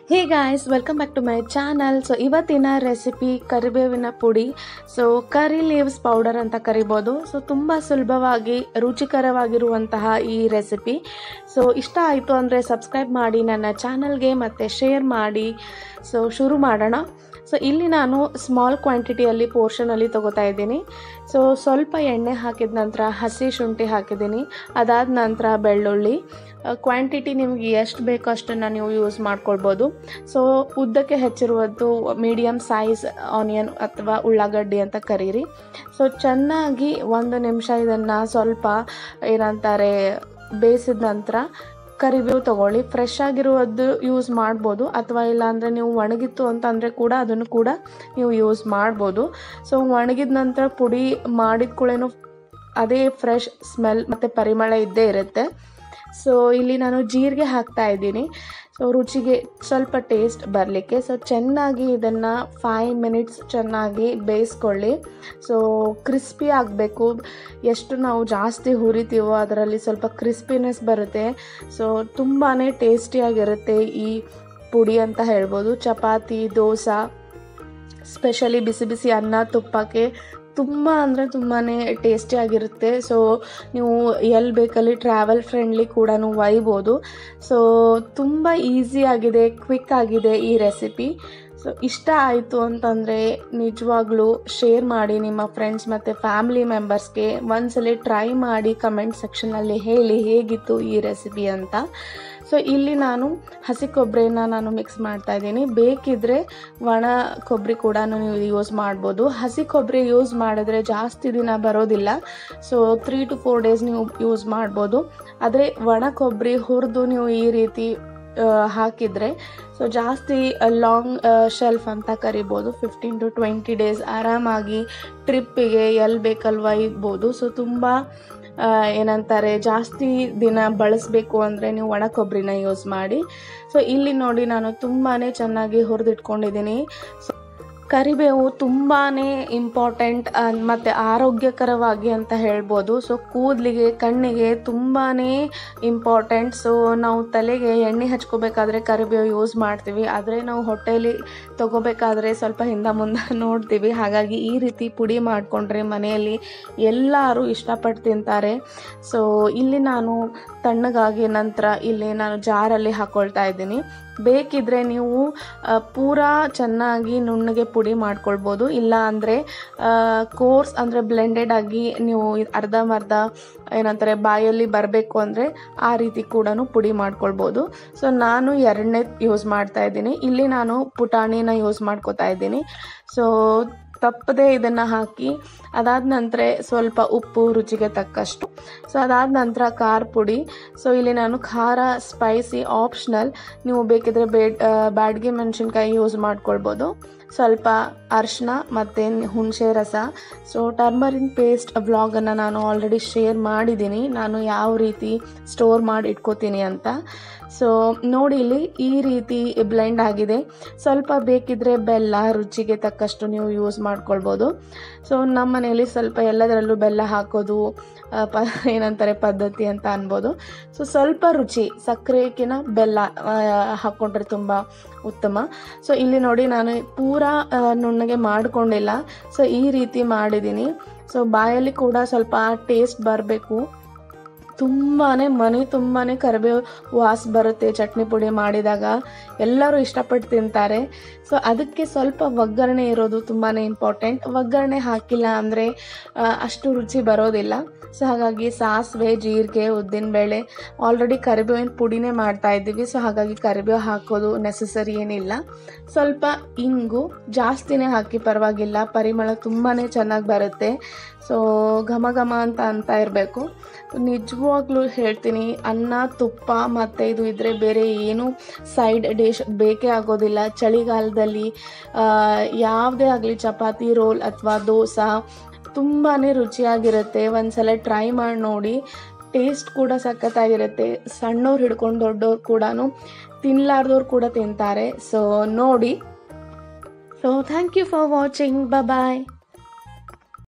hey guys welcome back to my channel so ಇವತ್ತಿನ recipe ಕರಿಬೇವಿನ ಪುಡಿ ಸೊ ಕರಿ leaves powder ಅಂತ ಕರಿಬೋದು ಸೊ ತುಂಬ ಸುಲಭವಾಗಿ ರುಚಿಕರವಾಗಿರುವಂತಹ ಈ ರೆಸಿಪಿ ಸೊ ಇಷ್ಟ ಆಯಿತು ಅಂದರೆ ಸಬ್ಸ್ಕ್ರೈಬ್ ಮಾಡಿ ನನ್ನ ಚಾನಲ್ಗೆ ಮತ್ತು ಶೇರ್ ಮಾಡಿ ಸೊ ಶುರು ಮಾಡೋಣ ಸೊ ಇಲ್ಲಿ ನಾನು ಸ್ಮಾಲ್ ಕ್ವಾಂಟಿಟಿಯಲ್ಲಿ ಪೋರ್ಷನಲ್ಲಿ ತೊಗೋತಾ ಇದ್ದೀನಿ ಸೊ ಸ್ವಲ್ಪ ಎಣ್ಣೆ ಹಾಕಿದ ನಂತರ ಹಸಿ ಶುಂಠಿ ಹಾಕಿದ್ದೀನಿ ಅದಾದ ನಂತರ ಬೆಳ್ಳುಳ್ಳಿ ಕ್ವಾಂಟಿಟಿ ನಿಮಗೆ ಎಷ್ಟು ಬೇಕೋ ಅಷ್ಟನ್ನು ನೀವು ಯೂಸ್ ಮಾಡ್ಕೊಳ್ಬೋದು ಸೊ ಉದ್ದಕ್ಕೆ ಹೆಚ್ಚಿರುವುದು ಮೀಡಿಯಮ್ ಸೈಜ್ ಆನಿಯನ್ ಅಥವಾ ಉಳ್ಳಾಗಡ್ಡಿ ಅಂತ ಕರೀರಿ ಸೊ ಚೆನ್ನಾಗಿ ಒಂದು ನಿಮಿಷ ಇದನ್ನು ಸ್ವಲ್ಪ ಏನಂತಾರೆ ಬೇಯಿಸಿದ ನಂತರ ಕರಿಬೇವು ತಗೊಳ್ಳಿ ಫ್ರೆಶ್ ಆಗಿರುವುದು ಯೂಸ್ ಮಾಡ್ಬೋದು ಅಥವಾ ಇಲ್ಲಾಂದರೆ ನೀವು ಒಣಗಿತ್ತು ಅಂತಂದರೆ ಕೂಡ ಅದನ್ನು ಕೂಡ ನೀವು ಯೂಸ್ ಮಾಡ್ಬೋದು ಸೊ ಒಣಗಿದ ನಂತರ ಪುಡಿ ಮಾಡಿದ ಕೂಡೇನು ಅದೇ ಫ್ರೆಶ್ ಸ್ಮೆಲ್ ಮತ್ತು ಪರಿಮಳ ಇದ್ದೇ ಇರುತ್ತೆ ಸೊ ಇಲ್ಲಿ ನಾನು ಜೀರಿಗೆ ಹಾಕ್ತಾ ಇದ್ದೀನಿ ಸೊ ರುಚಿಗೆ ಸ್ವಲ್ಪ ಟೇಸ್ಟ್ ಬರಲಿಕ್ಕೆ ಸೊ ಚೆನ್ನಾಗಿ ಇದನ್ನು ಫೈವ್ ಮಿನಿಟ್ಸ್ ಚೆನ್ನಾಗಿ ಬೇಯಿಸ್ಕೊಳ್ಳಿ ಸೊ ಕ್ರಿಸ್ಪಿ ಆಗಬೇಕು ಎಷ್ಟು ನಾವು ಜಾಸ್ತಿ ಹುರಿತೀವೋ ಅದರಲ್ಲಿ ಸ್ವಲ್ಪ ಕ್ರಿಸ್ಪಿನೆಸ್ ಬರುತ್ತೆ ಸೊ ತುಂಬಾ ಟೇಸ್ಟಿಯಾಗಿರುತ್ತೆ ಈ ಪುಡಿ ಅಂತ ಹೇಳ್ಬೋದು ಚಪಾತಿ ದೋಸೆ ಸ್ಪೆಷಲಿ ಬಿಸಿ ಬಿಸಿ ಅನ್ನ ತುಪ್ಪಕ್ಕೆ ತುಂಬ ಅಂದರೆ ತುಂಬಾ ಟೇಸ್ಟಿಯಾಗಿರುತ್ತೆ ಸೊ ನೀವು ಎಲ್ಲಿ ಬೇಕಲ್ಲಿ ಟ್ರಾವೆಲ್ ಫ್ರೆಂಡ್ಲಿ ಕೂಡ ಒಯ್ಬೋದು ಸೊ ತುಂಬ ಈಸಿಯಾಗಿದೆ ಕ್ವಿಕ್ ಆಗಿದೆ ಈ ರೆಸಿಪಿ ಸೊ ಇಷ್ಟ ಆಯಿತು ಅಂತಂದರೆ ನಿಜವಾಗ್ಲೂ ಶೇರ್ ಮಾಡಿ ನಿಮ್ಮ ಫ್ರೆಂಡ್ಸ್ ಮತ್ತು ಫ್ಯಾಮಿಲಿ ಮೆಂಬರ್ಸ್ಗೆ ಒಂದ್ಸಲ ಟ್ರೈ ಮಾಡಿ ಕಮೆಂಟ್ ಸೆಕ್ಷನಲ್ಲಿ ಹೇಳಿ ಹೇಗಿತ್ತು ಈ ರೆಸಿಪಿ ಅಂತ ಸೊ ಇಲ್ಲಿ ನಾನು ಹಸಿ ಕೊಬ್ಬರಿನ ನಾನು ಮಿಕ್ಸ್ ಮಾಡ್ತಾ ಇದ್ದೀನಿ ಬೇಕಿದ್ರೆ ಒಣ ಕೊಬ್ಬರಿ ಕೂಡ ನೀವು ಯೂಸ್ ಮಾಡ್ಬೋದು ಹಸಿ ಕೊಬ್ಬರಿ ಯೂಸ್ ಮಾಡಿದ್ರೆ ಜಾಸ್ತಿ ದಿನ ಬರೋದಿಲ್ಲ so three to four days ನೀವು ಯೂಸ್ ಮಾಡ್ಬೋದು ಆದರೆ ಒಣ ಕೊಬ್ಬರಿ ಹುರಿದು ನೀವು ಈ ರೀತಿ ಹಾಕಿದರೆ ಸೊ ಜಾಸ್ತಿ ಲಾಂಗ್ ಶೆಲ್ಫ್ ಅಂತ ಕರಿಬೋದು ಫಿಫ್ಟೀನ್ ಟು ಟ್ವೆಂಟಿ ಡೇಸ್ ಆರಾಮಾಗಿ ಟ್ರಿಪ್ಪಿಗೆ ಎಲ್ಲಿ ಬೇಕಲ್ಲಿ ಒಯ್ಬೋದು ಸೊ ತುಂಬ ಏನಂತಾರೆ ಜಾಸ್ತಿ ದಿನ ಬಳಸಬೇಕು ಅಂದರೆ ನೀವು ಒಣ ಕೊಬ್ಬರಿನ ಯೂಸ್ ಮಾಡಿ ಸೊ ಇಲ್ಲಿ ನೋಡಿ ನಾನು ತುಂಬಾ ಚೆನ್ನಾಗಿ ಹುರಿದಿಟ್ಕೊಂಡಿದ್ದೀನಿ ಸೊ ಕರಿಬೇವು ತುಂಬಾ ಇಂಪಾರ್ಟೆಂಟ್ ಮತ್ತು ಆರೋಗ್ಯಕರವಾಗಿ ಅಂತ ಹೇಳ್ಬೋದು ಸೊ ಕೂದಲಿಗೆ ಕಣ್ಣಿಗೆ ತುಂಬಾ ಇಂಪಾರ್ಟೆಂಟ್ ಸೊ ನಾವು ತಲೆಗೆ ಎಣ್ಣೆ ಹಚ್ಕೋಬೇಕಾದ್ರೆ ಕರಿಬೇವು ಯೂಸ್ ಮಾಡ್ತೀವಿ ಆದರೆ ನಾವು ಹೊಟ್ಟೆಯಲ್ಲಿ ತಗೋಬೇಕಾದ್ರೆ ಸ್ವಲ್ಪ ಹಿಂದೆ ಮುಂದೆ ನೋಡ್ತೀವಿ ಹಾಗಾಗಿ ಈ ರೀತಿ ಪುಡಿ ಮಾಡಿಕೊಂಡ್ರೆ ಮನೆಯಲ್ಲಿ ಎಲ್ಲರೂ ಇಷ್ಟಪಟ್ಟು ತಿಂತಾರೆ ಸೊ ಇಲ್ಲಿ ನಾನು ತಣ್ಣಗಾಗಿ ನಂತರ ಇಲ್ಲಿ ನಾನು ಜಾರಲ್ಲಿ ಹಾಕ್ಕೊಳ್ತಾ ಇದ್ದೀನಿ ಬೇಕಿದ್ರೆ ನೀವು ಪೂರಾ ಚೆನ್ನಾಗಿ ನುಣ್ಣಗೆ ಪುಡಿ ಮಾಡ್ಕೊಳ್ಬೋದು ಇಲ್ಲ ಅಂದರೆ ಕೋರ್ಸ್ ಅಂದರೆ ಬ್ಲೆಂಡೆಡ್ ಆಗಿ ನೀವು ಅರ್ಧಂಬರ್ಧ ಏನಂತಾರೆ ಬಾಯಲ್ಲಿ ಬರಬೇಕು ಅಂದರೆ ಆ ರೀತಿ ಕೂಡ ಪುಡಿ ಮಾಡ್ಕೊಳ್ಬೋದು ಸೊ ನಾನು ಎರಡನೇ ಯೂಸ್ ಮಾಡ್ತಾ ಇದ್ದೀನಿ ಇಲ್ಲಿ ನಾನು ಪುಟಾಣಿನ ಯೂಸ್ ಮಾಡ್ಕೋತಾ ಇದ್ದೀನಿ ಸೊ ತಪ್ಪದೆ ಇದನ್ನು ಹಾಕಿ ಅದಾದ ನಂತರ ಸ್ವಲ್ಪ ಉಪ್ಪು ರುಚಿಗೆ ತಕ್ಕಷ್ಟು ಸೊ ಅದಾದ ನಂತರ ಖಾರ ಪುಡಿ ಸೊ ಇಲ್ಲಿ ನಾನು ಖಾರ ಸ್ಪೈಸಿ ಆಪ್ಷನಲ್ ನೀವು ಬೇಕಿದ್ರೆ ಬೇಡ್ ಬ್ಯಾಡ್ಗೆ ಮೆಣಸಿನ್ಕಾಯಿ ಯೂಸ್ ಮಾಡ್ಕೊಳ್ಬೋದು ಸ್ವಲ್ಪ ಅರಿಶಿನ ಮತ್ತು ಹುಣಸೆ ರಸ ಸೊ ಟರ್ಮರಿನ್ ಪೇಸ್ಟ್ ವ್ಲಾಗನ್ನು ನಾನು ಆಲ್ರೆಡಿ ಶೇರ್ ಮಾಡಿದ್ದೀನಿ ನಾನು ಯಾವ ರೀತಿ ಸ್ಟೋರ್ ಮಾಡಿ ಇಟ್ಕೋತೀನಿ ಅಂತ ಸೊ ನೋಡಿ ಇಲ್ಲಿ ಈ ರೀತಿ ಬ್ಲೆಂಡ್ ಆಗಿದೆ ಸ್ವಲ್ಪ ಬೇಕಿದ್ರೆ ಬೆಲ್ಲ ರುಚಿಗೆ ತಕ್ಕಷ್ಟು ನೀವು ಯೂಸ್ ಮಾಡ್ಕೊಳ್ಬೋದು ಸೊ ನಮ್ಮ ಮನೆಯಲ್ಲಿ ಸ್ವಲ್ಪ ಎಲ್ಲದರಲ್ಲೂ ಬೆಲ್ಲ ಹಾಕೋದು ಪ ಏನಂತಾರೆ ಪದ್ಧತಿ ಅಂತ ಅನ್ಬೋದು ಸೊ ಸ್ವಲ್ಪ ರುಚಿ ಸಕ್ಕರೆಗಿನ ಬೆಲ್ಲ ಹಾಕ್ಕೊಂಡ್ರೆ ತುಂಬ ಉತ್ತಮ ಸೊ ಇಲ್ಲಿ ನೋಡಿ ನಾನು ಪೂರಾ ನುಣ್ಣಗೆ ಮಾಡ್ಕೊಂಡಿಲ್ಲ ಸೊ ಈ ರೀತಿ ಮಾಡಿದ್ದೀನಿ ಸೊ ಬಾಯಲ್ಲಿ ಕೂಡ ಸ್ವಲ್ಪ ಟೇಸ್ಟ್ ಬರಬೇಕು ತುಂಬಾ ಮನೆ ತುಂಬಾ ಕರಿಬೇವು ವಾಸ ಬರುತ್ತೆ ಚಟ್ನಿ ಪುಡಿ ಮಾಡಿದಾಗ ಎಲ್ಲರೂ ಇಷ್ಟಪಟ್ಟು ತಿಂತಾರೆ ಸೊ ಅದಕ್ಕೆ ಸ್ವಲ್ಪ ಒಗ್ಗರಣೆ ಇರೋದು ತುಂಬಾ ಇಂಪಾರ್ಟೆಂಟ್ ಒಗ್ಗರಣೆ ಹಾಕಿಲ್ಲ ಅಂದರೆ ಅಷ್ಟು ರುಚಿ ಬರೋದಿಲ್ಲ ಸೊ ಹಾಗಾಗಿ ಸಾಸಿವೆ ಜೀರಿಗೆ ಉದ್ದಿನಬೇಳೆ ಆಲ್ರೆಡಿ ಕರಿಬೇವಿನ ಪುಡಿನೇ ಮಾಡ್ತಾ ಇದ್ದೀವಿ ಸೊ ಹಾಗಾಗಿ ಕರಿಬೇವು ಹಾಕೋದು ನೆಸಸರಿ ಏನಿಲ್ಲ ಸ್ವಲ್ಪ ಇಂಗು ಜಾಸ್ತಿನೇ ಹಾಕಿ ಪರವಾಗಿಲ್ಲ ಪರಿಮಳ ತುಂಬಾ ಚೆನ್ನಾಗಿ ಬರುತ್ತೆ ಸೊ ಘಮ ಘಮ ಅಂತ ಅಂತ ಇರಬೇಕು ನಿಜವಾಗ್ಲೂ ಹೇಳ್ತೀನಿ ಅನ್ನ ತುಪ್ಪ ಮತ್ತು ಇದು ಇದ್ದರೆ ಬೇರೆ ಏನು ಸೈಡ್ ಡಿಶ್ ಬೇಕೇ ಆಗೋದಿಲ್ಲ ಚಳಿಗಾಲದಲ್ಲಿ ಯಾವುದೇ ಆಗಲಿ ಚಪಾತಿ ರೋಲ್ ಅಥವಾ ದೋಸೆ ತುಂಬಾ ರುಚಿಯಾಗಿರುತ್ತೆ ಒಂದ್ಸಲ ಟ್ರೈ ಮಾಡಿ ನೋಡಿ ಟೇಸ್ಟ್ ಕೂಡ ಸಖತ್ತಾಗಿರುತ್ತೆ ಸಣ್ಣವ್ರು ಹಿಡ್ಕೊಂಡು ದೊಡ್ಡವ್ರು ಕೂಡ ತಿನ್ನಲಾರ್ದವ್ರು ಕೂಡ ತಿಂತಾರೆ ಸೊ ನೋಡಿ so thank you for watching bye